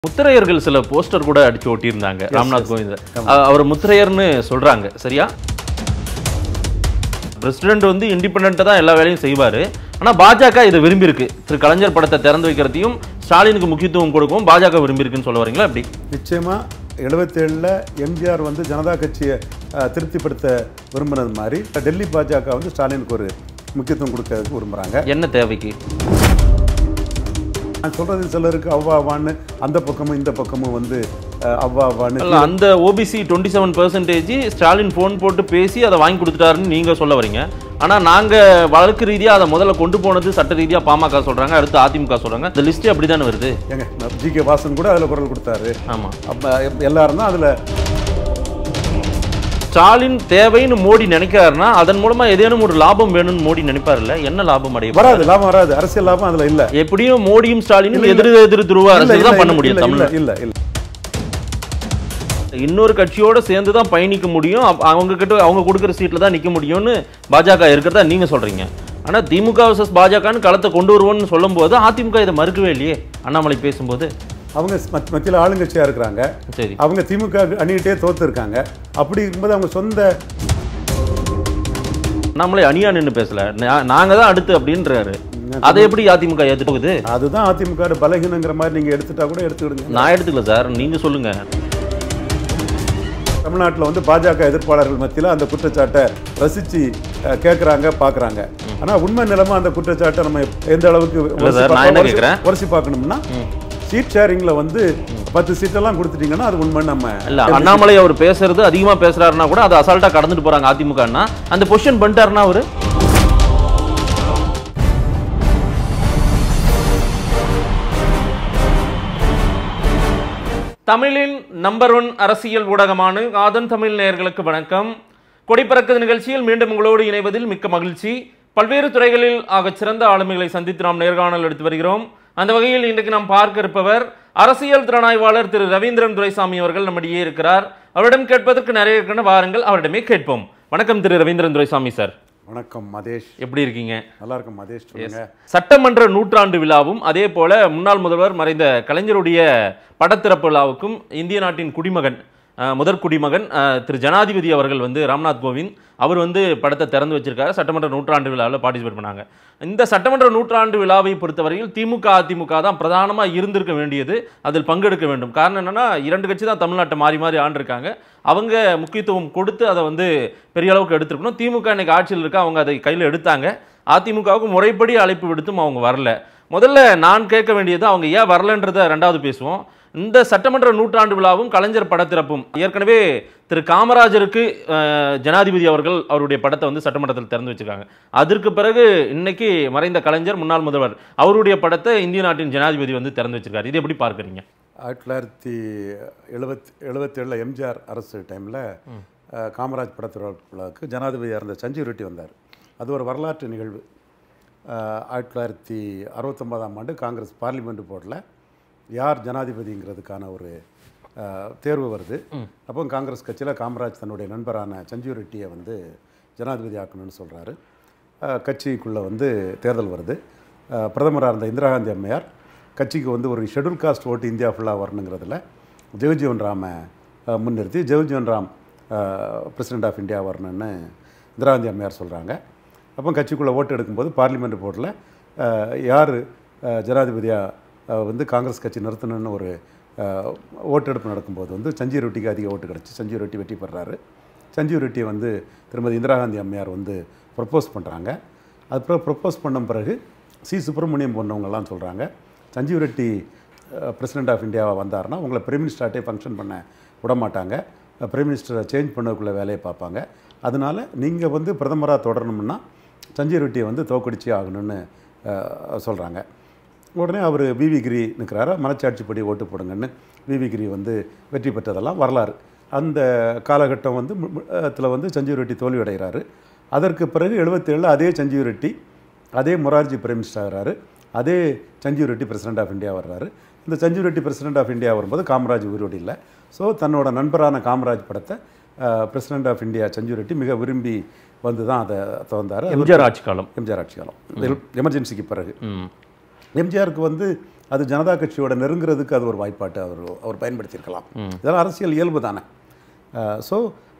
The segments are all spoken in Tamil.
முத்திரையர்கள் சில போஸ்டர் கூட அடிச்சு ஒட்டியிருந்தாங்க ராம்நாத் கோவிந்த் அ- அவர் முத்திரையர்னு சொல்றாங்க சரியா பிரசிடென்ட் வந்து இண்டிபெண்டா தான் எல்லா வேலையும் செய்வாரு ஆனா பாஜக இதை விரும்பியிருக்கு திரு கலைஞர் படத்தை திறந்து வைக்கிறதையும் ஸ்டாலினுக்கு முக்கியத்துவம் கொடுக்கும் பாஜக விரும்பியிருக்குன்னு சொல்ல வரீங்களா அப்படி நிச்சயமா எழுபத்தேழில் எம்ஜிஆர் வந்து ஜனதா கட்சியை அஹ், திருப்திப்படுத்த விரும்பினது மாதிரி டெல்லி பாஜக வந்து ஸ்டாலினுக்கு ஒரு முக்கியத்துவம் கொடுக்க விரும்புகிறாங்க என்ன தேவைக்கு நான் சொல்றது சிலருக்கு அவ்வா அவ்வான்னு அந்த பக்கமும் இந்த பக்கமும் வந்து அஹ், அவ்வா அவ்வான்னு இல்ல அந்த OBC twenty seven percentage Stalin phone போட்டு பேசி அதை வாங்கி கொடுத்துட்டாருன்னு நீங்க சொல்ல வரீங்க ஆனா நாங்க வழக்கு ரீதியா அதை முதல்ல கொண்டு போனது சட்ட ரீதியா பாமக சொல்றாங்க அடுத்து அதிமுக சொல்றாங்க இந்த லிஸ்ட் அப்படிதானே வருது ஏங்க ஜி கே வாசன் கூட அதில் குரல் கொடுத்தாரு ஆமா அப்போ எல்லாரும் தான் அதில் ஸ்டாலின் தேவைன்னு மோடி நினைக்கிறாருன்னா அதன் மூலமா ஏதேனும் ஒரு லாபம் வேணும்னு மோடி நினைப்பாருல்ல என்ன லாபம் அடைய வராது லாபம் வராது அரசியல் லாபம் அதில் இல்லை எப்படியும் மோடியும் ஸ்டாலினும் இல்ல, எதிர் எதிர் துருவ அரசியல் தான் பண்ண முடியும் இல்லை தமிழ்ல இல்லை இல்லை இன்னொரு கட்சியோட சேர்ந்து தான் பயணிக்க முடியும் அப்ப அவங்க கிட்ட அவங்க கொடுக்குற சீட்ல தான் நிக்க முடியும்னு பாஜக இருக்கிறதா நீங்க சொல்றீங்க ஆனா திமுக வர்சஸ் பாஜகன்னு களத்தை கொண்டு வருவோம்னு சொல்லும்போது அதிமுக இதை மறுக்கவே இல்லையே அண்ணாமலை பேசும்போது அவங்க மத்- மத்தியில் ஆளுங்கட்சியாக இருக்கிறாங்க சரி அவங்க திமுக அணிகிட்டே தோத்து இருக்காங்க அப்படி இருக்கும்போது அவங்க சொந்த அண்ணாமலை அணியா நின்னு பேசல நா- நாங்க தான் அடுத்து அப்படின்றாரு அதை எப்படி அதிமுக ஏத்துக்குது அதுதான் அதிமுக வோட பலகீனங்கிற மாதிரி நீங்க எடுத்துட்டா கூட எடுத்துக்கிடுங்க நான் எடுத்துக்கல சார் நீங்க சொல்லுங்க தமிழ்நாட்டில் வந்து பாஜக எதிர்ப்பாளர்கள் மத்தியில் அந்த குற்றச்சாட்டை ரசிச்சு அஹ், கேட்கறாங்க பார்க்கறாங்க ஆனா உண்மை நிலைமை அந்த குற்றச்சாட்டை நம்ம எந்த அளவுக்கு உரசி சார், நான் பார்க்க- என்ன உரசி- கேட்கிறேன்? உரசி பார்க்கணும்னா சீட் ஷேரிங்ல வந்து பத்து சீட்டெல்லாம் கொடுத்துட்டீங்கன்னா அது உண்மை நம்ம இல்ல அண்ணாமலை அவர் பேசுறது அதிகமா பேசுறாருன்னா கூட அதை அசால்ட்டா கடந்துட்டு போறாங்க அதிமுகன்னா அந்த பொசிஷன் பண்ணிட்டாருன்னா அவரு தமிழின் நம்பர் ஒன் அரசியல் ஊடகமான ஆதன் தமிழ் நேயர்களுக்கு வணக்கம் கொடிப்பறக்குது நிகழ்ச்சியில் மீண்டும் உங்களோடு இணைவதில் மிக்க மகிழ்ச்சி பல்வேறு துறைகளில் ஆகச் சிறந்த ஆளுமைகளை சந்தித்து நாம் நேர்காணல் எடுத்து வருகிறோம் அந்த வகையில் இன்றைக்கு நாம் பார்க்க இருப்பவர் அரசியல் திறனாய்வாளர் திரு ரவீந்திரன் துரைசாமி அவர்கள் நம்மிடையே இருக்கிறார் அவரிடம் கேட்பதற்கு நிறைய இருக்கின்ற வாருங்கள் அவரிடமே கேட்போம் வணக்கம் திரு ரவீந்திரன் துரைசாமி சார் வணக்கம் மதேஷ் எப்படி இருக்கீங்க நல்லா இருக்கும் மதேஷ் சொல்லுங்க சட்டமன்ற நூற்றாண்டு விழாவும் அதே போல முன்னாள் முதல்வர் மறைந்த கலைஞருடைய படத்திறப்பு விழாவுக்கும் இந்திய நாட்டின் குடிமகன் அஹ், முதற் குடிமகன் அஹ், திரு ஜனாதிபதி அவர்கள் வந்து ராம்நாத் கோவிந்த் அவர் வந்து படத்தை திறந்து வச்சிருக்காரு சட்டமன்ற நூற்றாண்டு விழாவில் பார்ட்டிசிபேட் பண்ணாங்க இந்த சட்டமன்ற நூற்றாண்டு விழாவை பொறுத்தவரையில் திமுக அதிமுக தான் பிரதானமாக இருந்திருக்க வேண்டியது அதில் பங்கெடுக்க வேண்டும் காரணம் என்னன்னா இரண்டு கட்சி தான் தமிழ்நாட்டை மாறி மாறி ஆண்டிருக்காங்க அவங்க முக்கியத்துவம் கொடுத்து அதை வந்து பெரிய அளவுக்கு எடுத்திருக்கணும் திமுக இன்னைக்கு ஆட்சியில் இருக்க அவங்க அதை கையில் எடுத்தாங்க அதிமுகவுக்கு முறைப்படி அழைப்பு விடுத்தும் அவங்க வரல முதல்ல நான் கேட்க வேண்டியது அவங்க ஏன் வரலன்றதை ரெண்டாவது பேசுவோம் இந்த சட்டமன்ற நூற்றாண்டு விழாவும் கலைஞர் படத்திறப்பும் ஏற்கனவே திரு காமராஜருக்கு அஹ், ஜனாதிபதி அவர்கள் அவருடைய படத்தை வந்து சட்டமன்றத்தில் திறந்து வச்சிருக்காங்க அதற்கு பிறகு இன்னைக்கு மறைந்த கலைஞர் முன்னாள் முதல்வர் அவருடைய படத்தை இந்திய நாட்டின் ஜனாதிபதி வந்து திறந்து வச்சிருக்காரு இது எப்படி பார்க்குறீங்க ஆயிரத்தி தொள்ளாயிரத்தி எழுபத்தி எழுபத்தேழில் எம்ஜிஆர் அரசு டைமில் காமராஜ் படத்திற்கு ஜனாதிபதியாக இருந்த சஞ்சீவ் ரெட்டி வந்தார் அது ஒரு வரலாற்று நிகழ்வு அஹ், ஆயிரத்தி தொள்ளாயிரத்தி அறுபத்தொம்பதாம் ஆண்டு காங்கிரஸ் பார்லிமெண்ட் போர்டில் யார் ஜனாதிபதிங்கிறதுக்கான ஒரு அஹ், தேர்வு வருது அப்போ காங்கிரஸ் கட்சியில் காமராஜ் தன்னுடைய நண்பரான சஞ்சீவ் ரெட்டியை வந்து ஜனாதிபதி ஆக்கணும்னு சொல்கிறாரு கட்சிக்குள்ளே வந்து தேர்தல் வருது அஹ், பிரதமராக இருந்த இந்திரா காந்தி அம்மையார் கட்சிக்கு வந்து ஒரு ஷெட்யூல் காஸ்ட் ஓட்டு இந்தியா ஃபுல்லாக வரணுங்கிறதுல ஜெகஜீவன் ராமை அஹ், முன்னிறுத்தி Jagjivan Ram president of India வரணும்னு இந்திரா காந்தி அம்மையார் சொல்கிறாங்க அப்போ கட்சிக்குள்ளே ஓட்டு எடுக்கும்போது பார்லிமெண்ட் போர்டில் யார் ஜனாதிபதியாக வந்து காங்கிரஸ் கட்சி நிறுத்தணும்னு ஒரு அஹ், ஓட்டெடுப்பு நடக்கும்போது வந்து சஞ்சீவ் ரெட்டிக்கு அதிக ஓட்டு கிடச்சி சஞ்சீவ் ரெட்டி வெற்றி பெறாரு சஞ்சீவ் ரெட்டியை வந்து திருமதி இந்திரா காந்தி அம்மையார் வந்து ப்ரப்போஸ் பண்ணுறாங்க அதுக்கப்புறம் ப்ரப்போஸ் பண்ண பிறகு சி சுப்பிரமணியம் போன்றவங்கெல்லாம் சொல்கிறாங்க சஞ்சீவ் ரெட்டி பிரசிடென்ட் ஆஃப் இந்தியாவை வந்தாருன்னா உங்களை பிரைம் மினிஸ்டர்ட்டே ஃபங்க்ஷன் பண்ண விட மாட்டாங்க பிரைம் மினிஸ்டரை சேஞ்ச் பண்ணக்குள்ள வேலையை பார்ப்பாங்க அதனால நீங்கள் வந்து பிரதமராக தொடரணும்னா சஞ்சீவ் ரெட்டியை வந்து தோக்கடிச்சே ஆகணும்னு சொல்கிறாங்க உடனே அவர் விவி கிரி நிற்கிறாரு மனச்சாட்சிப்படி ஓட்டு போடுங்கன்னு விவி கிரி வந்து வெற்றி பெற்றதெல்லாம் வரலாறு அந்த காலகட்டம் வந்து அதில் வந்து சஞ்சீவ் ரெட்டி தோல்வி அடைகிறாரு அதற்கு பிறகு எழுபத்தேழில் அதே சஞ்சீவ் ரெட்டி அதே மொரார்ஜி பிரைம் மினிஸ்டர் ஆகிறாரு அதே Sanjeev Reddy president of India வர்றாரு இந்த Sanjeev Reddy president of India வரும்போது காமராஜ் உயிரோடு இல்லை ஸோ தன்னோட நண்பரான காமராஜ் படத்தை president of India Sanjeev Reddy மிக விரும்பி வந்து தான் அதை திறந்தார் எம்ஜிஆர் ஆட்சி காலம் எம்ஜிஆர் ஆட்சி காலம் எமர்ஜென்சிக்கு பிறகு ம் எம்ஜிஆருக்கு வந்து அது ஜனதா கட்சியோட நெருங்குறதுக்கு அது ஒரு வாய்ப்பாட்டு அவர் அவர் பயன்படுத்தியிருக்கலாம் இதெல்லாம் அரசியல் இயல்பு தானே ஸோ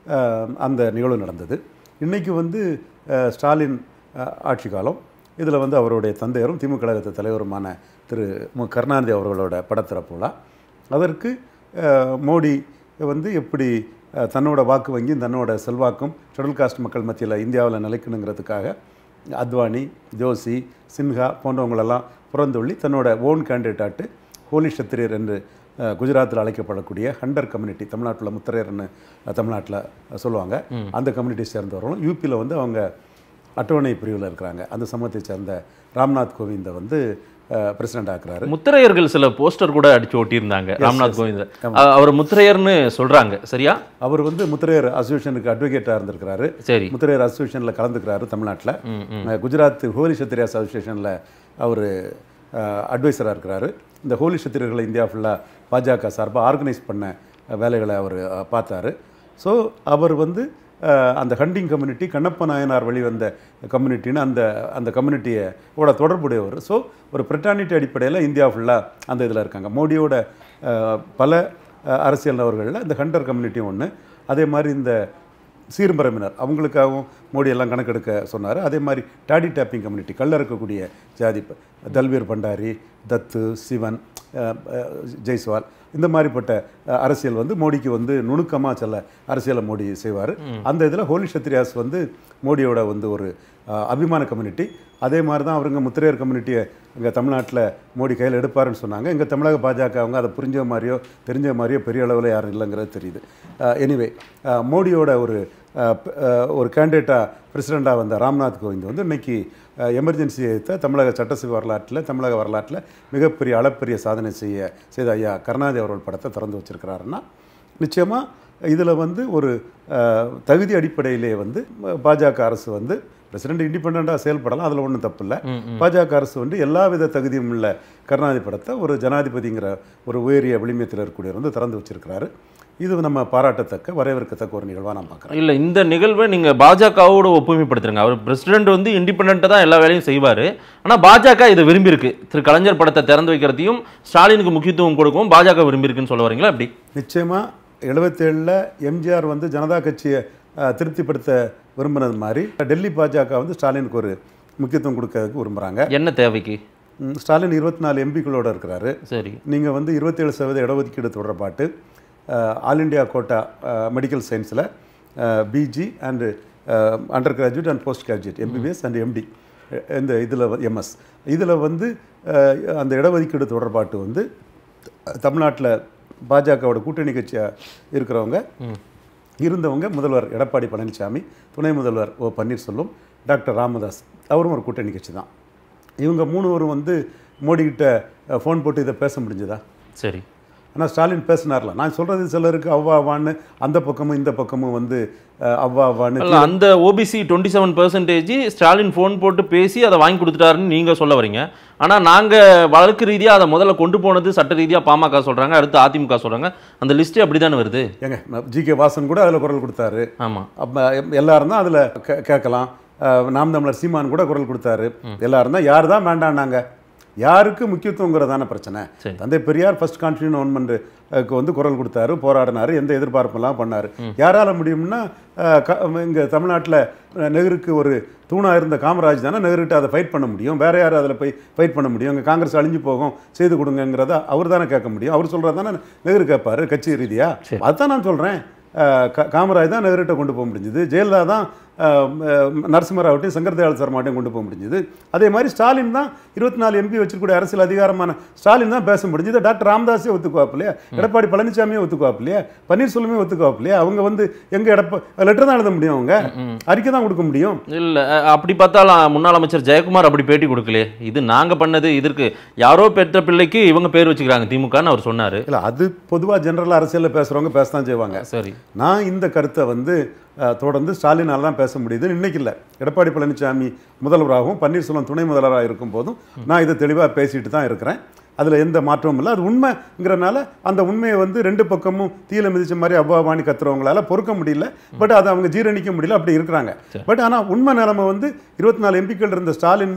அந்த நிகழ்வு நடந்தது இன்னைக்கு வந்து அஹ், ஸ்டாலின் அஹ், ஆட்சி காலம் இதில் வந்து அவருடைய தந்தையரும் திமுக கழகத்து தலைவருமான திரு மு கருணாநிதி அவர்களோட படத்திறப்பு விழா அதற்கு அஹ், மோடி வந்து எப்படி அஹ், தன்னோட வாக்கு வங்கியும் தன்னோட செல்வாக்கும் ஷெட்யூல் காஸ்ட் மக்கள் மத்தியில் இந்தியாவில் நிலைக்கணுங்கிறதுக்காக அத்வானி ஜோஷி சின்ஹா போன்றவங்களெல்லாம் புறந்தொள்ளி தன்னோட ஓன் கேண்டிடேட்டாட்டு ஹோலி சத்திரியர் என்று அஹ், குஜராத்தில் அழைக்கப்படக்கூடிய ஹண்டர் கம்யூனிட்டி தமிழ்நாட்டில் முத்திரையர்னு தமிழ்நாட்டில் சொல்லுவாங்க அந்த கம்யூனிட்டி சேர்ந்தவர்களும் யூபியில் வந்து அவங்க அட்டவணை பிரிவில் இருக்கிறாங்க அந்த சமூகத்தை சேர்ந்த ராம்நாத் கோவிந்தை வந்து பிரசிடென்ட் ஆக்குறாரு முத்திரையர்கள் சில போஸ்டர் கூட அடிச்சு ஒட்டியிருந்தாங்க ராம்நாத் கோவிந்த் அ- அவர் முத்திரையர்னு சொல்றாங்க சரியா அவர் வந்து முத்திரையர் அசோசியேஷனுக்கு அட்வொகேட்டாக இருந்திருக்கிறாரு சரி முத்திரையர் அசோசியேஷனில் கலந்துக்கிறாரு தமிழ்நாட்டில் ம், அஹ் குஜராத் ஹோலி சத்திரியாஸ் அசோசியேஷனில் அவர் அட்வைசராக இருக்கிறாரு இந்த ஹோலி சத்திரியர்களை இந்தியா ஃபுல்லாக பாஜக சார்பாக ஆர்கனைஸ் பண்ண அஹ், வேலைகளை அவர் பார்த்தாரு ஸோ அவர் வந்து அஹ், அந்த ஹண்டிங் கம்யூனிட்டி கண்ணப்ப நாயனார் வெளிவந்த கம்யூனிட்டின்னு அந்த அந்த கம்யூனிட்டியை ஓட தொடர்புடையவர் ஸோ ஒரு பிரிட்டானிட்டி அடிப்படையில் இந்தியா ஃபுல்லாக அந்த இதில் இருக்காங்க மோடியோட அஹ், பல அஹ், அரசியல் நபர்களில் இந்த ஹண்டர் கம்யூனிட்டியும் ஒன்று அதே மாதிரி இந்த சீர்மரபினர் அவங்களுக்காகவும் மோடி எல்லாம் கணக்கெடுக்க சொன்னார் அதே மாதிரி டாடி டேப்பிங் கம்யூனிட்டி கல்ல இருக்கக்கூடிய ஜாதி ப- தல்வீர் பண்டாரி தத்து சிவன் அஹ், அஹ், ஜெய்ஸ்வால் இந்த மாதிரிப்பட்ட அஹ், அரசியல் வந்து மோடிக்கு வந்து நுணுக்கமாக சில அரசியலை மோடி செய்வார் அந்த இதில் ஹோலி சத்ரியாஸ் வந்து மோடியோட வந்து ஒரு அஹ், அபிமான கம்யூனிட்டி அதே மாதிரி தான் அவருங்க முத்திரையர் கம்யூனிட்டியை இங்கே தமிழ்நாட்டில் மோடி கையில் எடுப்பாருன்னு சொன்னாங்க இங்கே தமிழக பாஜக அவங்க அதை புரிஞ்ச மாதிரியோ தெரிஞ்ச மாதிரியோ பெரிய அளவில் யாரும் இல்லைங்கிறது தெரியுது எனிவே மோடியோட ஒரு அஹ், ப- அஹ், ஒரு கேண்டிடேட்டாக பிரசிடெண்ட்டாக வந்த ராம்நாத் கோவிந்த் வந்து இன்னைக்கு எமர்ஜென்சி எடுத்த தமிழக சட்டசபை வரலாற்றில் தமிழக வரலாற்றில் மிகப்பெரிய அளப்பரிய சாதனை செய்ய செய்த ஐயா கருணாநிதி அவர்கள் படத்தை திறந்து வச்சிருக்கிறாருன்னா நிச்சயமாக இதில் வந்து ஒரு அஹ், தகுதி அடிப்படையிலே வந்து அஹ், பாஜக அரசு வந்து பிரசிடென்ட் இண்டிபெண்ட்டாக செயல்படலாம் அதில் ஒன்றும் தப்பு இல்லை பாஜக அரசு வந்து எல்லா வித தகுதியும் உள்ள கருணாநிதி படத்தை ஒரு ஜனாதிபதிங்கிற ஒரு உயரிய விளிம்பியத்தில் இருக்கக்கூடியவர் வந்து திறந்து வச்சிருக்கிறாரு இது நம்ம பாராட்டத்தக்க வரவேற்கத்தக்க ஒரு நிகழ்வாக நான் பார்க்குறேன் இல்ல இந்த நிகழ்வை நீங்க பாஜகவோட ஒப்புமைப்படுத்துறீங்க அவர் பிரசிடென்ட் வந்து இண்டிபெண்டா தான் எல்லா வேலையும் செய்வாரு ஆனா பாஜக இதை விரும்பியிருக்கு திரு கலைஞர் படத்தை திறந்து வைக்கிறதையும் ஸ்டாலினுக்கு முக்கியத்துவம் கொடுக்கவும் பாஜக விரும்பியிருக்குன்னு சொல்ல வரீங்களா அப்படி நிச்சயமாக எழுபத்தேழில் எம்ஜிஆர் வந்து ஜனதா கட்சியை அஹ், திருப்திப்படுத்த விரும்பினது மாதிரி டெல்லி பாஜக வந்து ஸ்டாலினுக்கு ஒரு முக்கியத்துவம் கொடுக்கறதுக்கு விரும்புகிறாங்க என்ன தேவைக்கு ம், ஸ்டாலின் இருபத்தி நாலு எம்பிக்களோட இருக்கிறாரு சரி நீங்கள் வந்து இருபத்தேழு சதவீத இடஒதுக்கீடு தொடர்பாட்டு அஹ், ஆல் இண்டியா கோட்டா மெடிக்கல் சயின்ஸில் PG and under graduate and post graduate MBBS and MD இந்த இதில் எம்எஸ் இதில் வந்து அஹ், அந்த இடஒதுக்கீடு தொடர்பாட்டு வந்து தமிழ்நாட்டில் பாஜகவோட கூட்டணி கட்சியாக இருக்கிறவங்க இருந்தவங்க முதல்வர் எடப்பாடி பழனிசாமி துணை முதல்வர் ஓ பன்னீர்செல்வம் டாக்டர் ராமதாஸ் அவரும் ஒரு கூட்டணி கட்சி தான் இவங்க மூணுவரும் வந்து மோடிக்கிட்ட ஃபோன் போட்டு இதை பேச முடிஞ்சதா சரி ஆனால் ஸ்டாலின் பேசினார்ல நான் சொல்கிறது சிலருக்கு அவ்வா அவ்வான்னு அந்த பக்கமும் இந்த பக்கமும் வந்து அஹ், அவ்வா அவ்வான்னு இல்ல அந்த OBC twenty seven percentage Stalin phone போட்டு பேசி அதை வாங்கி கொடுத்துட்டாருன்னு நீங்க சொல்ல வரீங்க ஆனா நாங்க வழக்கு ரீதியா அதை முதல்ல கொண்டு போனது சட்ட ரீதியா பாமக சொல்றாங்க அடுத்து அதிமுக சொல்றாங்க அந்த லிஸ்டே அப்படிதானே வருது ஏங்க ஜி கே வாசன் கூட அதில் குரல் கொடுத்தாரு ஆமா அப்போ எல்லாரும் தான் அதில் கேட்கலாம் அஹ், நாம் தமிழர் சீமான் கூட குரல் கொடுத்தாரு எல்லாரும் தான் யார் தான் வேண்டான்னாங்க யாருக்கு முக்கியத்துவங்கிறதான பிரச்சனை சரி. தந்தை பெரியார் ஃபர்ஸ்ட் கான்ஸ்டியூன்மெண்ட்டுக்கு வந்து குரல் கொடுத்தாரு போராடினாரு எந்த எதிர்பார்ப்பெல்லாம் பண்ணாரு யாரால முடியும்னா அஹ், க- இங்க தமிழ்நாட்டில் நெஹ்ருக்கு ஒரு தூணா இருந்த காமராஜ் தானே நெஹ்ருட்ட அதை ஃபைட் பண்ண முடியும் வேற யார் அதில் போய் ஃபைட் பண்ண முடியும் இங்கே காங்கிரஸ் அழிஞ்சு போகும் செய்து கொடுங்கங்கிறத அவர் தானே கேட்க முடியும் அவர் சொல்கிறது தானே நெஹ்ரு கேட்பாரு கட்சி ரீதியா அதுதான் நான் சொல்கிறேன் காமராஜ் தான் நெஹ்ருட்ட கொண்டு போக முடிஞ்சது ஜெயலலிதா தான் அஹ், அஹ், நரசிம்மராவட்டையும் சங்கர்தயாள் சர்மாட்டையும் கொண்டு போக முடிஞ்சது அதே மாதிரி ஸ்டாலின் தான் இருபத்தி நாலு எம்பி வச்சிருக்கூடிய அரசியல் அதிகாரமான ஸ்டாலின் தான் பேச முடிஞ்சது டாக்டர் ராமதாஸே ஒத்துக்குவாப்பில்லையா எடப்பாடி பழனிசாமியே ஒத்துக்குவாப்பில்லையா பன்னீர்செல்வமே ஒத்துக்குவாப்பில்லையா அவங்க வந்து எங்க எடப்பா லெட்டர் தான் எழுத முடியும் அவங்க அறிக்கை தான் கொடுக்க முடியும் இல்ல அஹ், அப்படி பார்த்தாலும் முன்னாள் அமைச்சர் ஜெயக்குமார் அப்படி பேட்டி கொடுக்கலையே இது நாங்க பண்ணது இதற்கு யாரோ பெற்ற பிள்ளைக்கு இவங்க பேர் வச்சுக்கிறாங்க திமுகன்னு அவர் சொன்னாரு இல்லை அது பொதுவாக ஜெனரலாக அரசியலில் பேசுகிறவங்க பேச தான் செய்வாங்க சரி நான் இந்த கருத்தை வந்து அஹ், தொடர்ந்து ஸ்டாலினால் தான் பேச முடியுது இன்னைக்கு இல்லை எடப்பாடி பழனிசாமி முதல்வராகவும் பன்னீர்செல்வம் துணை முதல்வராக இருக்கும் போதும் நான் இதை தெளிவாக பேசிட்டு தான் இருக்கிறேன் அதில் எந்த மாற்றமும் இல்லை அது உண்மைங்கிறனால அந்த உண்மையை வந்து ரெண்டு பக்கமும் தீயில மிதிச்ச மாதிரி அவ்வாவாணி கத்துறவங்களால பொறுக்க முடியல பட் அதை அவங்க ஜீரணிக்க முடியல அப்படி இருக்கிறாங்க பட் ஆனால் உண்மை நிலைமை வந்து இருபத்தி நாலு எம்பிக்கள் இருந்த ஸ்டாலின் தான்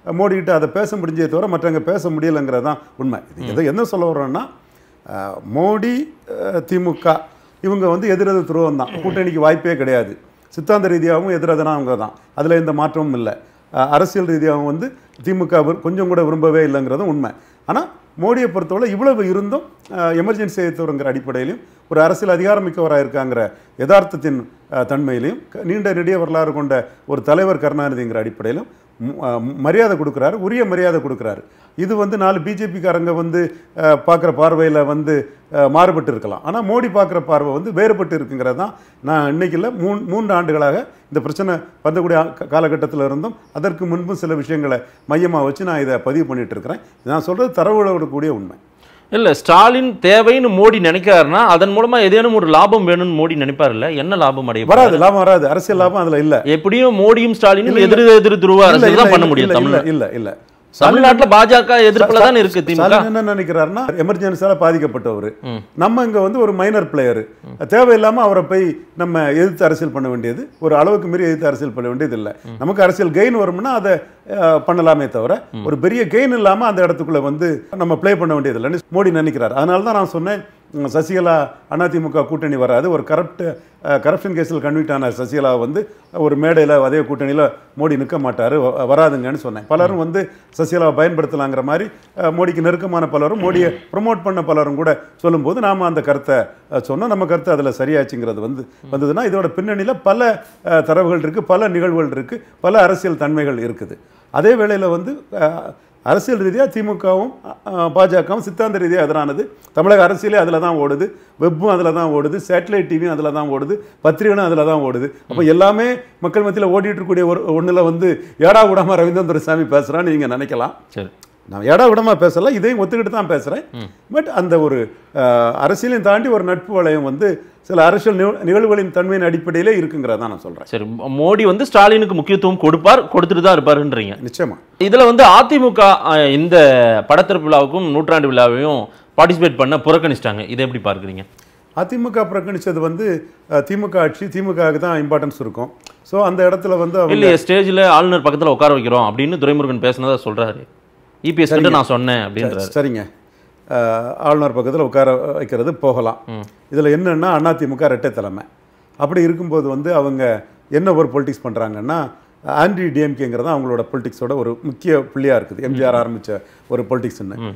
மோடிக்கிட்ட அதை பேச முடிஞ்சே தவிர மற்றவங்க பேச முடியலைங்கிறது தான் உண்மை இது எதை என்ன சொல்ல வர்றோன்னா அஹ், மோடி அஹ், திமுக இவங்க வந்து எதிரெதிர் துருவம் தான் கூட்டணிக்கு வாய்ப்பே கிடையாது சித்தாந்த ரீதியாகவும் எதிரெதிராக அவங்க தான் அதில் எந்த மாற்றமும் இல்லை அஹ், அரசியல் ரீதியாகவும் வந்து திமுக விரு- கொஞ்சம் கூட விரும்பவே இல்லைங்கிறதும் உண்மை ஆனால் மோடியை பொறுத்தவரை இவ்வளவு இருந்தும் எமர்ஜென்சி ஏற்றுவங்கிற அடிப்படையிலையும் ஒரு அரசியல் அதிகாரமிக்கவராக இருக்காங்கிற யதார்த்தத்தின் அஹ், தன்மையிலையும் க- நீண்ட நெடிய வரலாறு கொண்ட ஒரு தலைவர் கருணாநிதிங்கிற அடிப்படையிலும் ம- அஹ், மரியாதை கொடுக்குறாரு உரிய மரியாதை கொடுக்குறாரு இது வந்து நாலு பிஜேபிக்காரங்க வந்து பார்க்குற பார்வையில் வந்து அஹ், மாறுபட்டு இருக்கலாம் ஆனால் மோடி பார்க்குற பார்வை வந்து வேறுபட்டு இருக்குங்கிறது தான் நான் இன்னைக்கு இல்லை மூணு மூன்று ஆண்டுகளாக இந்த பிரச்சனை வந்தக்கூடிய காலகட்டத்தில் இருந்தும் அதற்கு முன்பும் சில விஷயங்களை மையமாக வச்சு நான் இதை பதிவு பண்ணிட்டு இருக்கிறேன் நான் சொல்கிறது தரவுகளோட கூடிய உண்மை இல்ல ஸ்டாலின் தேவைன்னு மோடி நினைக்கிறாருன்னா அதன் மூலமா ஏதேனும் ஒரு லாபம் வேணும்னு மோடி நினைப்பாருல்ல என்ன லாபம் அடைய போறாரு? வராது லாபம் வராது அரசியல் லாபம் அதில் இல்லை எப்படியும் மோடியும் ஸ்டாலினும் இல்ல, இல்ல. எதிர் எதிர் துருவ இல்ல, அரசியல் இல்ல, தான் பண்ண இல்ல, முடியும் இல்ல, தமிழ்நாடு இல்ல இல்ல தமிழ்நாட்டுல பாஜக எதிர்ப்புல தான் இருக்கு திமுக ஸ்டாலின் என்ன நினைக்கிறாருன்னா எமர்ஜென்சியால பாதிக்கப்பட்டவர் நம்ம இங்க வந்து ஒரு மைனர் பிளேயர் தேவையில்லாம அவரை போய் நம்ம எதிர்த்து அரசியல் பண்ண வேண்டியது ஒரு அளவுக்கு மீறி எதிர்த்து அரசியல் பண்ண வேண்டியது இல்லை நமக்கு அரசியல் கெயின் வரும்னா அதை அஹ், பண்ணலாமே தவிர ஒரு பெரிய கெயின் இல்லாம அந்த இடத்துக்குள்ள வந்து நம்ம ப்ளே பண்ண வேண்டியது இல்லைன்னு மோடி நினைக்கிறார் அதனால தான் நான் சொன்னேன் உம், சசிகலா அதிமுக கூட்டணி வராது ஒரு கரப்ட் கரப்ஷன் கேஸில் கன்விக்ட் ஆன சசிகலா வந்து ஒரு மேடையில் அதே கூட்டணியில் மோடி நிற்க மாட்டார் வராதுங்கன்னு சொன்னேன் பலரும் வந்து சசிகலாவை பயன்படுத்தலாங்கிற மாதிரி அஹ், மோடிக்கு நெருக்கமான பலரும் மோடியை ப்ரொமோட் பண்ண பலரும் கூட சொல்லும்போது நாம் அந்த கருத்தை அஹ், சொன்னோம் நம்ம கருத்து அதில் சரியாச்சுங்கிறது வந்து வந்ததுன்னா இதோட பின்னணியில் பல அஹ், தரவுகள் இருக்குது பல நிகழ்வுகள் இருக்குது பல அரசியல் தன்மைகள் இருக்குது அதே வேளையில் வந்து அஹ், அரசியல் ரீதியாக திமுகவும் பாஜகவும் சித்தாந்த ரீதியாக எதிரானது தமிழக அரசியலே அதில் தான் ஓடுது வெப்பும் அதில் தான் ஓடுது சேட்டலைட் டிவியும் அதில் தான் ஓடுது பத்திரிகைகளும் அதில் தான் ஓடுது அப்போ எல்லாமே மக்கள் மத்தியில் ஓடிட்டு இருக்கக்கூடிய ஒரு ஒன்றில் வந்து ஏடா கூடாம ரவீந்திரன் துரைசாமி பேசுகிறான்னு நீங்கள் நினைக்கலாம் சரி நான் ஏடா விடமா பேசல இதையும் ஒத்துக்கிட்டு தான் பேசுகிறேன் பட் அந்த ஒரு அஹ், அரசியலையும் தாண்டி ஒரு நட்பு வளையம் வந்து சில அரசியல் நிகழ்- நிகழ்வுகளின் தன்மையின் அடிப்படையிலே இருக்குங்கிறத நான் சொல்கிறேன் சரி மோடி வந்து ஸ்டாலினுக்கு முக்கியத்துவம் கொடுப்பார் கொடுத்துட்டு தான் இருப்பாருன்றீங்க நிச்சயமா இதுல வந்து அதிமுக அஹ், இந்த படத்திறப்பு விழாவுக்கும் நூற்றாண்டு விழாவையும் பார்ட்டிசிபேட் பண்ண புறக்கணிச்சிட்டாங்க இதை எப்படி பார்க்குறீங்க அதிமுக புறக்கணிச்சது வந்து அஹ், திமுக ஆட்சி திமுகவுக்கு தான் இம்பார்ட்டன்ஸ் இருக்கும் ஸோ அந்த இடத்துல வந்து அவங்க இல்லையே ஸ்டேஜ்ல ஆளுநர் பக்கத்துல உட்கார வைக்கிறோம் அப்படின்னு துரைமுருகன் பேசினதா சொல்றாரு இபிஎஸ் கிட்ட நான் சொன்னேன் அப்படின்றாரு சரிங்க அஹ், ஆளுநர் பக்கத்தில் உட்கார வைக்கிறது போகலாம் இதில் என்னன்னா அதிமுக ரெட்டை தலைமை அப்படி இருக்கும்போது வந்து அவங்க என்ன ஒரு பொலிட்டிக்ஸ் பண்ணுறாங்கன்னா ஆன்டி டிஎம்கேங்கிறது தான் அவங்களோட பொலிட்டிக்ஸோட ஒரு முக்கிய புள்ளியாக இருக்குது எம்ஜிஆர் ஆரம்பித்த ஒரு பொலிட்டிக்ஸ்னு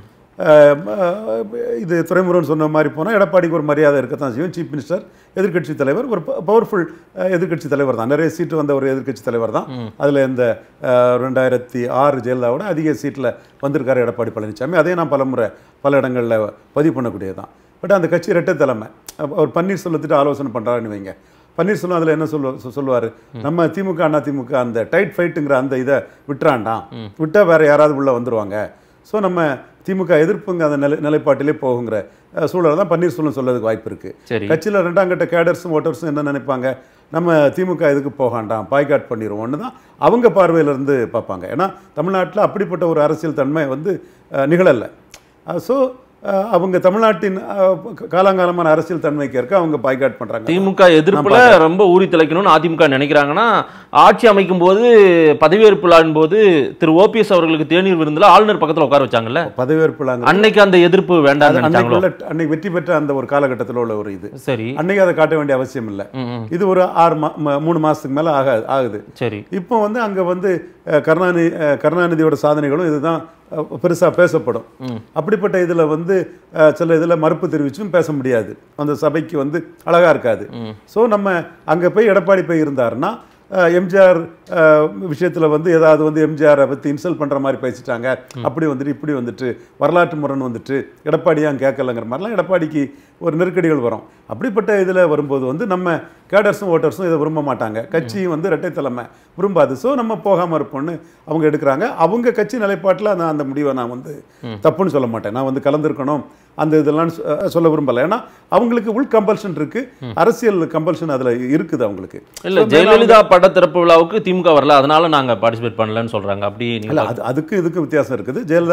இது துறைமுருகன் சொன்ன மாதிரி போனால் எடப்பாடிக்கு ஒரு மரியாதை இருக்கத்தான் செய்யும் சீஃப் மினிஸ்டர் எதிர்க்கட்சி தலைவர் ஒரு பவர்ஃபுல் எதிர்க்கட்சி தலைவர் தான் நிறைய சீட்டு வந்த ஒரு எதிர்க்கட்சி தலைவர் தான் அதில் இந்த அஹ், ரெண்டாயிரத்தி ஆறு ஜெயலலிதாவோட அதிக சீட்டில் வந்திருக்காரு எடப்பாடி பழனிசாமி அதே நான் பலமுறை பல இடங்களில் பதிவு பண்ணக்கூடியது தான் பட் அந்த கட்சி ரெட்டை தலைமை அப்ப அவர் பன்னீர்செல்வத்திட்ட ஆலோசனை பண்ணுறாருன்னு வைங்க பன்னீர்செல்வம் அதில் என்ன சொல்ல சொல்லுவார் நம்ம திமுக அண்ணா திமுக அந்த டைட் ஃபைட்டுங்கிற அந்த இதை விட்டுறாண்டாம் விட்டால் வேற யாராவது உள்ளே வந்துருவாங்க ஸோ நம்ம திமுக எதிர்ப்புங்க அந்த நிலை நிலைப்பாட்டிலே போகுங்கிற அஹ், சூழலை தான் பன்னீர்செல்வம் சொல்லதுக்கு வாய்ப்பு இருக்குது சரி கட்சியில் ரெண்டாம் கட்ட கேடர்ஸும் ஓட்டர்ஸும் என்ன நினைப்பாங்க நம்ம திமுக இதுக்கு போகாண்டாம் பாய்காட் பண்ணிடுவோம்னு தான் அவங்க பார்வையிலேருந்து பார்ப்பாங்க ஏன்னா தமிழ்நாட்டில் அப்படிப்பட்ட ஒரு அரசியல் தன்மை வந்து அஹ், நிகழலை ஸோ அவங்க தமிழ்நாட்டின் அஹ், காலாங்காலமான அரசியல் தன்மைக்கு இருக்க அவங்க பாய்காட் பண்ணுறாங்க திமுக எதிர்ப்புல ரொம்ப ஊறி திளைக்கணும்னு அதிமுக நினைக்கிறாங்கன்னா ஆட்சி அமைக்கும் போது பதவியேற்பு விழாவின் போது திரு ஓபிஎஸ் அவர்களுக்கு தேநீர் விருந்துல ஆளுநர் பக்கத்துல உட்கார வச்சாங்கல்ல பதவியேற்புலாங்க அன்னைக்கு அந்த எதிர்ப்பு வேண்டாம்னு அன்னைக்கு நினைச்சாங்களோ உள்ள அன்னைக்கு வெற்றி பெற்ற அந்த ஒரு காலகட்டத்தில் உள்ள ஒரு இது சரி அன்னைக்கு அதை காட்ட வேண்டிய அவசியம் இல்லை ம், ம். இது ஒரு ஆறு மா ம- மூணு மாதத்துக்கு மேலே ஆக ஆகுது சரி இப்போ வந்து அங்கே வந்து அஹ், கருணாநிதி அஹ், கருணாநிதியோட சாதனைகளும் இதுதான் பெருசாக பேசப்படும் அப்படிப்பட்ட இதில் வந்து அஹ், சில இதில் மறுப்பு தெரிவிச்சும் பேச முடியாது அந்த சபைக்கு வந்து அழகாக இருக்காது ஸோ நம்ம அங்கே போய் எடப்பாடி போய் இருந்தாருன்னா அஹ், எம்ஜிஆர் விஷயத்தில் வந்து ஏதாவது வந்து எம்ஜிஆரை பற்றி இன்சல்ட் பண்ணுற மாதிரி பேசிட்டாங்க அப்படி வந்துட்டு இப்படி வந்துட்டு வரலாற்று முரண் வந்துட்டு எடப்பாடியான் கேட்கலங்கிற மாதிரிலாம் எடப்பாடிக்கு ஒரு நெருக்கடிகள் வரும் அப்படிப்பட்ட இதில் வரும்போது வந்து நம்ம கேடர்ஸும் ஓட்டர்ஸும் இதை விரும்ப மாட்டாங்க கட்சியும் வந்து இரட்டை தலைமை விரும்பாது ஸோ நம்ம போகாமல் இருப்போம்னு அவங்க எடுக்கிறாங்க அவங்க கட்சி நிலைப்பாட்டில் நான் அந்த முடிவை நான் வந்து தப்புன்னு சொல்ல மாட்டேன் நான் வந்து கலந்துருக்கணும் அந்த இதெல்லாம் சொ- சொல்ல விரும்பலை ஏன்னா அவங்களுக்கு உள் கம்பல்ஷன் இருக்கு அரசியல் கம்பல்ஷன் அதில் இருக்குது அவங்களுக்கு இல்ல ஜெயலலிதா பட திறப்பு விழாவுக்கு திமுக வரல அதனால நாங்க பார்ட்டிசிபேட் பண்ணலன்னு சொல்றாங்க அப்படி நீங்க இல்ல அது அதுக்கு இதுக்கு வித்தியாசம் இருக்குது ஜெயலலிதா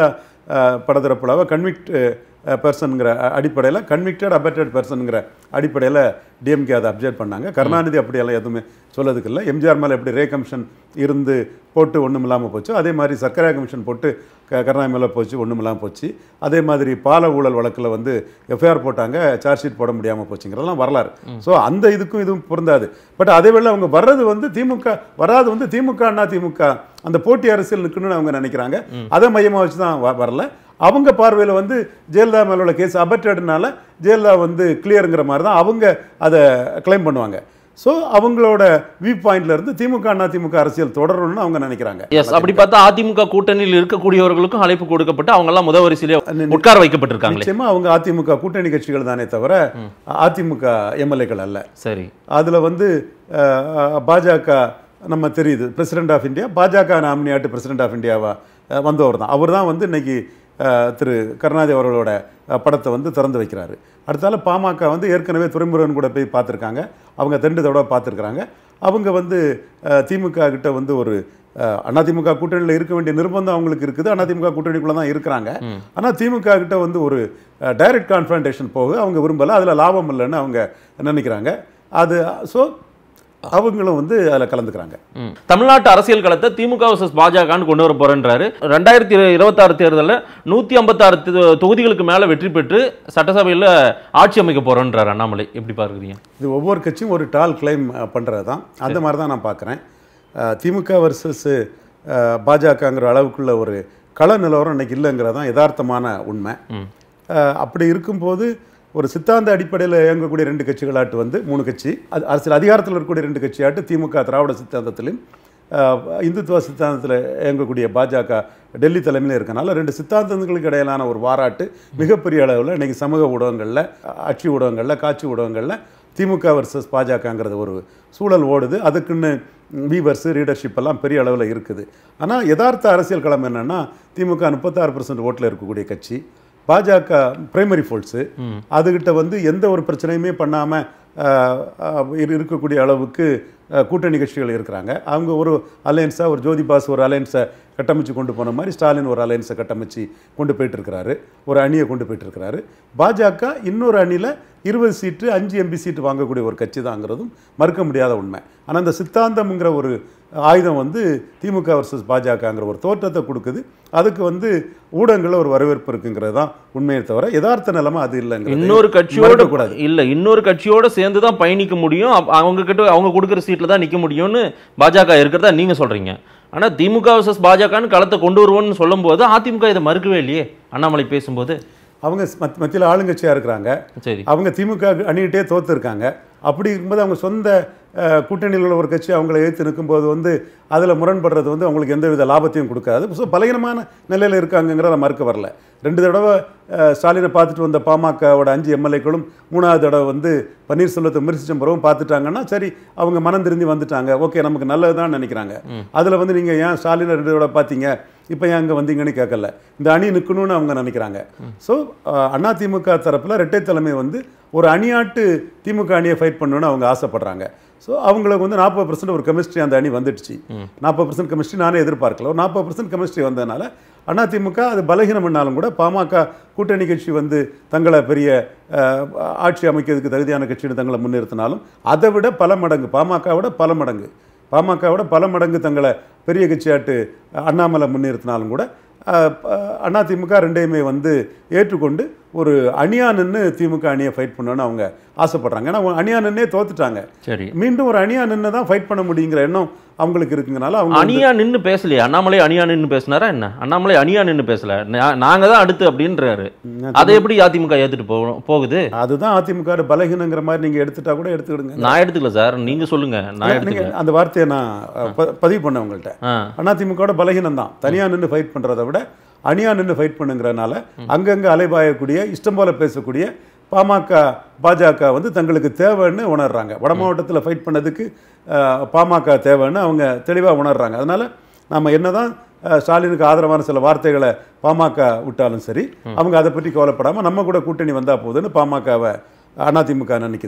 படத்திறப்புலாவை கன்விக்ட் பர்சனுங்கிற அடிப்படையில் கன்விக்டட் அபெக்டட் பர்சனுங்கிற அடிப்படையில் டிஎம்கே அதை அப்சர்வ் பண்ணாங்க கருணாநிதி அப்படியெல்லாம் எதுவுமே சொல்லதுக்கு இல்லை எம்ஜிஆர் மேலே எப்படி ரே கமிஷன் இருந்து போட்டு ஒன்றும் இல்லாமல் போச்சு அதே மாதிரி சர்க்கரை கமிஷன் போட்டு க கருணாநிதி மேலே போச்சு ஒன்றும் இல்லாமல் போச்சு அதே மாதிரி பால ஊழல் வழக்கில் வந்து எஃப்ஐஆர் போட்டாங்க சார்ஜ் ஷீட் போட முடியாமல் போச்சுங்கிறதெல்லாம் வரலாறு ஸோ அந்த இதுக்கும் இதுவும் பொருந்தாது பட் அதே வேளை அவங்க வர்றது வந்து திமுக வராது வந்து திமுக அண்ணா திமுக அந்த போட்டி அரசியல் நிற்கணும்னு அவங்க நினைக்கிறாங்க அதை மையமாக வச்சு தான் வ- வரல அவங்க பார்வையில் வந்து ஜெயலலிதா மேல உள்ள கேஸ் அபற்றடுனால ஜெயலலிதா வந்து கிளியருங்கிற மாதிரி தான் அவங்க அதை கிளைம் பண்ணுவாங்க ஸோ அவங்களோட வியூ பாயிண்ட்ல இருந்து திமுக அண்ணா திமுக அரசியல் தொடரணும்னு அவங்க நினைக்கிறாங்க எஸ் அப்படி பார்த்தா அதிமுக கூட்டணியில் இருக்கக்கூடியவர்களுக்கும் அழைப்பு கொடுக்கப்பட்டு அவங்க எல்லாம் முத வரிசையிலே உட்கார வைக்கப்பட்டிருக்காங்களே நிச்சயமா அவங்க அதிமுக கூட்டணி கட்சிகள் தானே தவிர அதிமுக எம்எல்ஏக்கள் அல்ல சரி அதில் வந்து அஹ், பாஜக நம்ம தெரியுது பிரசிடென்ட் ஆஃப் இந்தியா பாஜக நாமினியாட்டு பிரசிடென்ட் ஆஃப் இந்தியாவா அஹ், வந்தவர் தான் அவர் தான் வந்து இன்னைக்கு அஹ், திரு கருணாநிதி அவர்களோட அஹ், படத்தை வந்து திறந்து வைக்கிறாரு அடுத்தால பாமக வந்து ஏற்கனவே துரைமுருகன் கூட போய் பார்த்துருக்காங்க அவங்க ரெண்டு தடவை பார்த்துருக்குறாங்க அவங்க வந்து அஹ், திமுக கிட்ட வந்து ஒரு அஹ், அதிமுக கூட்டணியில் இருக்க வேண்டிய நிர்பந்தம் அவங்களுக்கு இருக்குது அதிமுக கூட்டணிக்குள்ளே தான் இருக்கிறாங்க ஆனால் திமுக கிட்ட வந்து ஒரு டைரக்ட் கான்ஃபரன்டேஷன் போக அவங்க விரும்பலை அதில் லாபம் இல்லைன்னு அவங்க நினைக்கிறாங்க அது ஸோ அவங்களும் வந்து அதில் கலந்துக்கிறாங்க ம். தமிழ்நாட்டு அரசியல் களத்தை திமுக vs பாஜகன்னு கொண்டு வர போறேன்றாரு ரெண்டாயிரத்தி இருபத்தாறு தேர்தலில் நூத்தி ஐம்பத்தாறு தொகுதிகளுக்கு மேல வெற்றி பெற்று சட்டசபையில் ஆட்சி அமைக்க போறோன்றார் அண்ணாமலை எப்படி பார்க்குறீங்க இது ஒவ்வொரு கட்சியும் ஒரு டால் கிளைம் பண்ணுறது தான் அந்த மாதிரி தான் நான் பார்க்குறேன் திமுக வர்சஸ் பாஜகங்கிற அளவுக்குள்ள ஒரு கள நிலவரம் இன்னைக்கு இல்லைங்கிறது தான் யதார்த்தமான உண்மை அஹ், அப்படி இருக்கும்போது ஒரு சித்தாந்த அடிப்படையில் இயங்கக்கூடிய ரெண்டு கட்சிகளாட்டு வந்து மூணு கட்சி அது அரசியல் அதிகாரத்தில் இருக்கக்கூடிய ரெண்டு கட்சியாட்டு திமுக திராவிட சித்தாந்தத்திலும் அஹ், இந்துத்துவ சித்தாந்தத்தில் இயங்கக்கூடிய பாஜக டெல்லி தலைமையில் இருக்கனால ரெண்டு சித்தாந்தங்களுக்கு இடையிலான ஒரு வாராட்டு மிகப்பெரிய அளவில் இன்னைக்கு சமூக ஊடகங்களில் அச்சு ஊடகங்களில் காட்சி ஊடகங்களில் திமுக வர்சஸ் பாஜகங்கிறது ஒரு சூழல் ஓடுது அதுக்குன்னு வீவர்ஸு ரீடர்ஷிப் எல்லாம் பெரிய அளவில் இருக்குது ஆனால் யதார்த்த அரசியல் களம் என்னன்னா திமுக முப்பத்தாறு பர்சன்ட் ஓட்டில் இருக்கக்கூடிய கட்சி பாஜக பிரைமரி ஃபோல்ஸு அதுகிட்ட வந்து எந்த ஒரு பிரச்சனையுமே பண்ணாமல் இருக்கக்கூடிய அளவுக்கு அஹ், கூட்டணி கட்சிகள் இருக்கிறாங்க அவங்க ஒரு அலையன்ஸாக ஒரு ஜோதி பாஸ் ஒரு அலையன்ஸை கட்டமைச்சு கொண்டு போன மாதிரி ஸ்டாலின் ஒரு அலையன்ஸை கட்டமைச்சு கொண்டு போயிட்டு இருக்கிறாரு ஒரு அணியை கொண்டு போயிட்டு இருக்கிறாரு பாஜக இன்னொரு அணியில் இருபது சீட்டு அஞ்சு எம்பி சீட்டு வாங்கக்கூடிய ஒரு கட்சி தாங்கிறதும் மறுக்க முடியாத உண்மை ஆனால் அந்த சித்தாந்தம்ங்கிற ஒரு ஆயுதம் வந்து திமுக வர்சஸ் பாஜகங்கிற ஒரு தோற்றத்தை கொடுக்குது அதுக்கு வந்து ஊடகங்களில் ஒரு வரவேற்பு இருக்குங்கிறது தான் உண்மையை தவிர யதார்த்த நிலைமை அது இல்லைங்கிறது இன்னொரு கட்சியோட கூடாது இல்ல இன்னொரு கட்சியோட சேர்ந்து தான் பயணிக்க முடியும் அப்ப அவங்க கிட்ட அவங்க கொடுக்குற சீட்ல தான் நிக்க முடியும்னு பாஜக இருக்கிறதா நீங்க சொல்றீங்க ஆனா திமுக vs பாஜகன்னு களத்தை கொண்டு வருவோம்னு சொல்லும்போது அதிமுக இதை மறுக்கவே இல்லையே அண்ணாமலை பேசும்போது அவங்க மத் மத்தியில் ஆளுங்கட்சியாக இருக்கிறாங்க சரி அவங்க திமுக அணிகிட்டே தோத்துருக்காங்க அப்படி இருக்கும்போது அவங்க சொந்த அஹ், கூட்டணியில் உள்ள ஒரு கட்சி அவங்களை எதிர்த்து நிற்கும்போது வந்து அதில் முரண்படுறது வந்து அவங்களுக்கு எந்தவித லாபத்தையும் கொடுக்காது ஸோ பலகீனமான நிலையில் இருக்காங்கங்கிறத மறுக்க வரல ரெண்டு தடவை அஹ், ஸ்டாலினை பார்த்துட்டு வந்த பாமகவோட அஞ்சு எம்எல்ஏக்களும் மூணாவது தடவை வந்து பன்னீர்செல்வத்தை விமர்சிச்ச பிறகும் பார்த்துட்டாங்கன்னா சரி அவங்க மனம் திருந்தி வந்துட்டாங்க ஓகே நமக்கு நல்லது நினைக்கிறாங்க அதில் வந்து நீங்கள் ஏன் ஸ்டாலினை ரெண்டு தடவை பார்த்தீங்க இப்போ ஏன் அங்கே வந்தீங்கன்னு கேட்கல இந்த அணி நிற்கணும்னு அவங்க நினைக்கிறாங்க ஸோ அண்ணா திமுக தரப்பில் இரட்டை தலைமை வந்து ஒரு அணியாட்டு திமுக அணியை ஃபைட் பண்ணணும்னு அவங்க ஆசைப்படுறாங்க ஸோ அவங்களுக்கு வந்து நாற்பது பர்சன்ட் ஒரு கெமிஸ்ட்ரி அந்த அணி வந்துடுச்சு நாற்பது பர்சன்ட் கெமிஸ்ட்ரி நானே எதிர்பார்க்கல ஒரு நாற்பது பர்சன்ட் கெமிஸ்ட்ரி வந்ததுனால அதிமுக அது பலகீனம் பண்ணாலும் கூட பாமக கூட்டணி கட்சி வந்து தங்களை பெரிய அஹ், ஆட்சி அமைக்கிறதுக்கு தகுதியான கட்சின்னு தங்களை முன்னிறுத்தினாலும் அதை விட பல மடங்கு பாமகவோட பல மடங்கு பாமகவோட பல மடங்கு தங்களை பெரிய கட்சியாட்டு அண்ணாமலை முன்னிறுத்தினாலும் கூட அஹ், ப- அதிமுக ரெண்டையுமே வந்து ஏற்றுக்கொண்டு ஒரு அணியா நின்று திமுக அணியை ஃபைட் பண்ணணும்னு அவங்க ஆசைப்படுறாங்க ஏன்னா அவங்க அணியா நின்னே தோத்துட்டாங்க சரி மீண்டும் ஒரு அணியா நின்று தான் ஃபைட் பண்ண முடியுங்கிற எண்ணம் அவங்களுக்கு இருக்குங்கனால அவங்க வந்து- அணியா நின்னு பேசலையே அண்ணாமலை அணியா நின்னு பேசினாரா என்ன அண்ணாமலை அணியா நின்னு பேசல நா- நாங்க தான் அடுத்து அப்படின்றாரு அதை எப்படி அதிமுக ஏத்துட்டு போகணும் போகுது அதுதான் அதிமுக பலகீனங்கிற மாதிரி நீங்க எடுத்துட்டா கூட எடுத்துக்கிடுங்க நான் எடுத்துக்கல சார் நீங்க சொல்லுங்க நான் நீங்க எடுத்துக்கல அந்த வார்த்தையை நான் அஹ், ப- பதிவு பண்ணேன் உங்கள்கிட்ட ஆ அதிமுகவோட பலகீனம் தான் தனியாக நின்று ஃபைட் பண்ணுறதை விட அணியாக நின்று ஃபைட் பண்ணுங்கிறனால அங்கங்கே அலைபாயக்கூடிய இஷ்டம் போல பேசக்கூடிய பாமக பாஜக வந்து தங்களுக்கு தேவைன்னு உணர்றாங்க வட மாவட்டத்தில் ஃபைட் பண்ணதுக்கு அஹ், பாமக தேவைன்னு அவங்க தெளிவாக உணர்றாங்க அதனால் நம்ம என்னதான் அஹ், ஸ்டாலினுக்கு ஆதரவான சில வார்த்தைகளை பாமக விட்டாலும் சரி அவங்க அதை பற்றி கவலைப்படாமல் நம்ம கூட கூட்டணி வந்தால் போதுன்னு பாமகவை அதிமுக நினைக்குது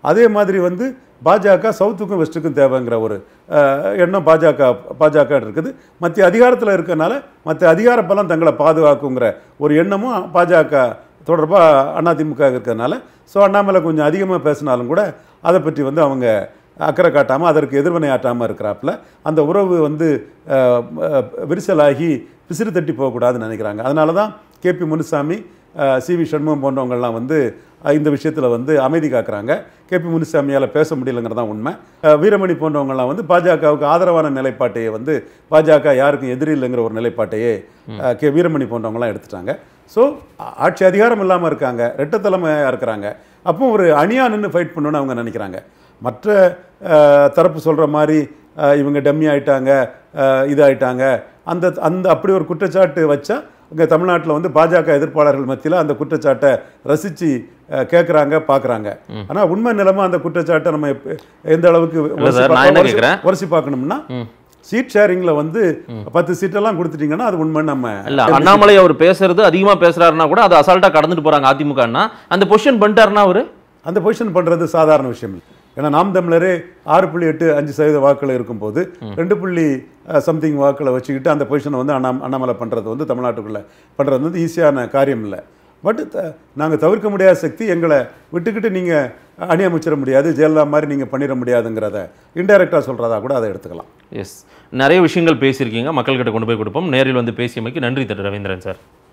அதே மாதிரி வந்து பாஜக சவுத்துக்கும் வெஸ்ட்டுக்கும் தேவைங்கிற ஒரு அஹ், எண்ணம் பாஜக பாஜக இருக்குது மத்திய அதிகாரத்தில் இருக்கறனால மற்ற அதிகார பலம் தங்களை பாதுகாக்குங்கிற ஒரு எண்ணமும் பாஜக தொடர்பாக அதிமுக இருக்கிறதுனால ஸோ அண்ணாமலை கொஞ்சம் அதிகமாக பேசினாலும் கூட அதை பற்றி வந்து அவங்க அக்கறை காட்டாமல் அதற்கு எதிர்வினை ஆட்டாமல் இருக்கிறாப்புல அந்த உறவு வந்து அஹ், அஹ், விரிசலாகி பிசிறு தட்டி போகக்கூடாதுன்னு நினைக்கிறாங்க அதனால தான் கேபி முனுசாமி அஹ், சி வி சண்முகம் போன்றவங்கள்லாம் வந்து அஹ், இந்த விஷயத்தில் வந்து அமைதி காக்குறாங்க கேபி முனுசாமியால் பேச முடியலங்கிறது தான் உண்மை அஹ், வீரமணி போன்றவங்கலாம் வந்து பாஜகவுக்கு ஆதரவான நிலைப்பாட்டையே வந்து பாஜக யாருக்கும் எதிரி இல்லைங்கிற ஒரு நிலைப்பாட்டையே அஹ், கே வீரமணி போன்றவங்கலாம் எடுத்துட்டாங்க ஸோ ஆட்சி அதிகாரம் இல்லாமல் இருக்காங்க ரெட்டை தலைமையாக இருக்கிறாங்க அப்போ ஒரு அணியாக நின்று ஃபைட் பண்ணணும்னு அவங்க நினைக்கிறாங்க மற்ற அஹ், தரப்பு சொல்கிற மாதிரி அஹ், இவங்க டம்மி ஆயிட்டாங்க அஹ், இதாயிட்டாங்க அந்த அந்த அப்படி ஒரு குற்றச்சாட்டு வச்சா இங்கே தமிழ்நாட்டில் வந்து பாஜக எதிர்ப்பாளர்கள் மத்தியில் அந்த குற்றச்சாட்டை ரசித்து கேட்குறாங்க பார்க்குறாங்க ஆனால் உண்மை நிலைமை அந்த குற்றச்சாட்டை நம்ம எப்ப- எந்த அளவுக்கு உரசி சார், நான் பார்க்க- என்ன உரசி- கேட்கிறேன்? உரசி பார்க்கணும்னா சீட் ஷேரிங்கில் வந்து பத்து சீட்டெல்லாம் கொடுத்துட்டீங்கன்னா அது உண்மை நம்ம இல்ல அண்ணாமலை அவர் பேசுறது அதிகமா பேசுறாருன்னா கூட அதை அசால்ட்டா கடந்துட்டு போறாங்க அதிமுகன்னா அந்த பொசிஷன் பண்ணிட்டாருன்னா அவரு அந்த பொசிஷன் பண்ணுறது சாதாரண விஷயம் இல்லை ஏன்னா நாம் தமிழரே ஆறு புள்ளி எட்டு அஞ்சு சதவீத வாக்குகள் இருக்கும்போது ரெண்டு புள்ளி சம்திங் வாக்களை வச்சுக்கிட்டு அந்த பொசிஷனை வந்து அண்ணா அண்ணாமலை பண்ணுறது வந்து தமிழ்நாட்டுக்குள்ளே பண்ணுறது வந்து ஈஸியான காரியம் இல்லை பட் நாங்கள் தவிர்க்க முடியாத சக்தி எங்களை விட்டுக்கிட்டு நீங்கள் அணி அமைச்சிட முடியாது ஜெயலலிதா மாதிரி நீங்கள் பண்ணிட முடியாதுங்கிறத இன்டைரக்டாக சொல்கிறதா கூட அதை எடுத்துக்கலாம் எஸ் நிறைய விஷயங்கள் பேசியிருக்கீங்க மக்கள்கிட்ட கொண்டு போய் கொடுப்போம் நேரில் வந்து பேசியமைக்கு நன்றி திரு ரவீந்திரன் சார்